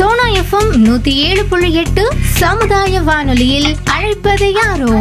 Sona FM நூத்தி ஏழு புள்ளி எட்டு சமுதாய வானொலியில் அழைப்பது யாரோ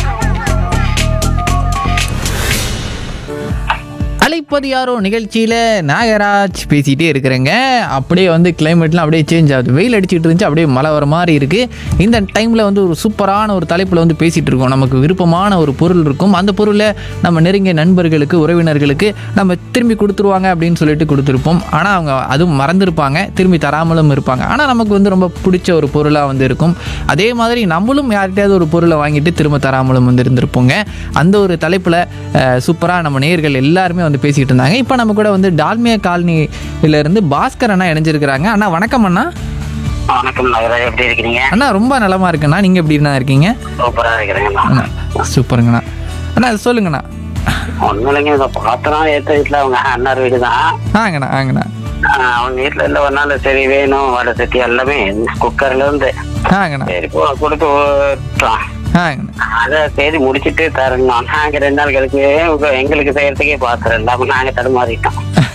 அழைப்பது யாரோ நிகழ்ச்சியில் நாகராஜ் பேசிகிட்டே இருக்கிறேங்க அப்படியே வந்து கிளைமேட்லாம் அப்படியே சேஞ்ச் ஆகுது வெயில் அடிச்சிட்டு இருந்துச்சு அப்படியே மழை வர மாதிரி இருக்குது இந்த டைமில் வந்து ஒரு சூப்பரான ஒரு தலைப்பில் வந்து பேசிகிட்டு இருக்கோம் நமக்கு விருப்பமான ஒரு பொருள் இருக்கும் அந்த பொருளை நம்ம நெருங்கிய நண்பர்களுக்கு உறவினர்களுக்கு நம்ம திரும்பி கொடுத்துருவாங்க அப்படின்னு சொல்லிட்டு கொடுத்துருப்போம் ஆனால் அவங்க அதுவும் மறந்துருப்பாங்க திரும்பி தராமலும் இருப்பாங்க ஆனால் நமக்கு வந்து ரொம்ப பிடிச்ச ஒரு பொருளாக வந்து இருக்கும் அதே மாதிரி நம்மளும் யார்கிட்டயாவது ஒரு பொருளை வாங்கிட்டு திரும்ப தராமலும் வந்து இருந்திருப்போங்க அந்த ஒரு தலைப்பில் சூப்பராக நம்ம நேயர்கள் எல்லாருமே வந்து பேசிக்கிட்டு இருந்தாங்க இப்போ நம்ம கூட வந்து டால்மியா காலனியிலேருந்து பாஸ்கர் அண்ணா இணைஞ்சிருக்கிறாங்க அண்ணா வணக்கம் அண்ணா வணக்கம் நகராஜ் எப்படி இருக்கிறீங்க அண்ணா ரொம்ப நலமா இருக்குண்ணா நீங்கள் எப்படி அண்ணா இருக்கீங்க சூப்பரா இருக்கிறேங்கண்ணா அண்ணா சூப்பருங்கண்ணா அண்ணா சொல்லுங்கண்ணா ஒண்ணும் இல்லைங்க இந்த பாத்திரம் ஏத்த வீட்டுல அவங்க அண்ணார் வீடு தான் ஆங்கண்ணா ஆங்கண்ணா அவங்க வீட்டுல இல்ல ஒரு நாள் சரி வேணும் வடை சட்டி எல்லாமே குக்கர்ல இருந்து ஆங்கண்ணா சரி போ கொடுத்து விட்டோம் ஆங்கண்ணா அத சரி முடிச்சிட்டு தரணும் நாங்க ரெண்டு நாள் கழிச்சு உங்க- எங்களுக்கு செய்யறதுக்கே பாத்திரம் இல்லாம நாங்க தடுமாறிட்டோம்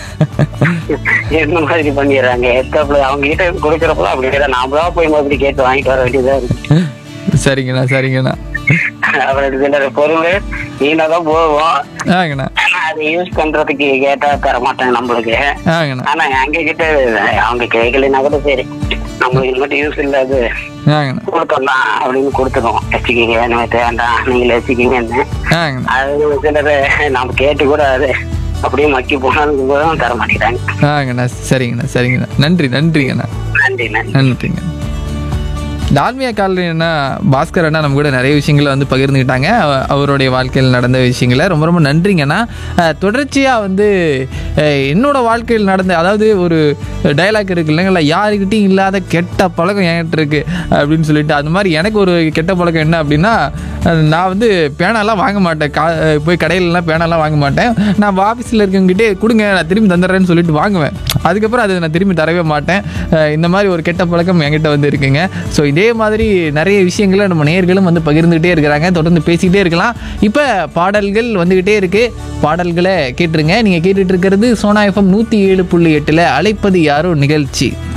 என்ன மாதிரி பண்ணிடுறாங்க எத்தப்பல அவங்க கிட்ட கொடுக்கறப்போ அப்படி கேட்டா நாமளா போய் மறுபடியும் கேட்டு வாங்கிட்டு வர வேண்டியதா இருக்கு சரிங்கண்ணா சரிங்கண்ணா அப்புறம் சில பொருள் வீணா தான் போவோம் ஆங்கண்ணா ஆனா அதை யூஸ் பண்றதுக்கு கேட்டா தர மாட்டாங்க நம்மளுக்கு ஆங்கண்ணா ஆனா எங்க கிட்ட அவங்க கேட்கலன்னா கூட சரி நம்மளுக்கு இது மட்டும் யூஸ் இல்லாது ஆங்கண்ணா கொடுத்தோம்னா அப்படின்னு கொடுத்துருவோம் வச்சுக்கிங்க எனக்கு வேண்டாம் நீங்களே வச்சுக்கிங்கன்னு ஆங்கண்ணா அது சிலர் நம்ம கேட்டு கூட அது அப்படியே மக்கி போனாலும் கூட தர மாட்டேங்கிறாங்க ஆங்கண்ணா சரிங்கண்ணா சரிங்கண்ணா நன்றி நன்றிங்கண்ணா நன்றி நன்றி நன்றிங்க டால்மியா காலனின்னா பாஸ்கர் அண்ணா நம்ம கூட நிறைய விஷயங்களை வந்து பகிர்ந்துக்கிட்டாங்க அவ- அவருடைய வாழ்க்கையில் நடந்த விஷயங்களை ரொம்ப ரொம்ப நன்றிங்கண்ணா அஹ், தொடர்ச்சியா வந்து அஹ், என்னோட வாழ்க்கையில் நடந்த அதாவது ஒரு டைலாக் இருக்கு இல்லைங்களா யாருக்கிட்டையும் இல்லாத கெட்ட பழக்கம் என்கிட்ட இருக்கு அப்படின்னு சொல்லிட்டு அந்த மாதிரி எனக்கு ஒரு கெட்ட பழக்கம் என்ன அப்படின்னா அஹ், நான் வந்து பேனாலாம் வாங்க மாட்டேன் கா அஹ், போய் கடையிலலாம் பேனாலாம் வாங்க மாட்டேன் நான் ஆஃபீஸில் இருக்கவங்ககிட்டே கொடுங்க நான் திரும்பி தந்துடுறேன்னு சொல்லிட்டு வாங்குவேன் அதுக்கப்புறம் அதை நான் திரும்பி தரவே மாட்டேன் அஹ், இந்த மாதிரி ஒரு கெட்ட பழக்கம் என்கிட்ட வந்து இருக்குங்க ஸோ இதே மாதிரி நிறைய விஷயங்களை நம்ம நேயர்களும் வந்து பகிர்ந்துகிட்டே இருக்கிறாங்க தொடர்ந்து பேசிக்கிட்டே இருக்கலாம் இப்போ பாடல்கள் வந்துக்கிட்டே இருக்கு பாடல்களை கேட்டுருங்க நீங்கள் கேட்டுட்டு இருக்கிறது சோனா எஃப்எம் நூற்றி ஏழு புள்ளி எட்டில் அழைப்பது யாரோ நிகழ்ச்சி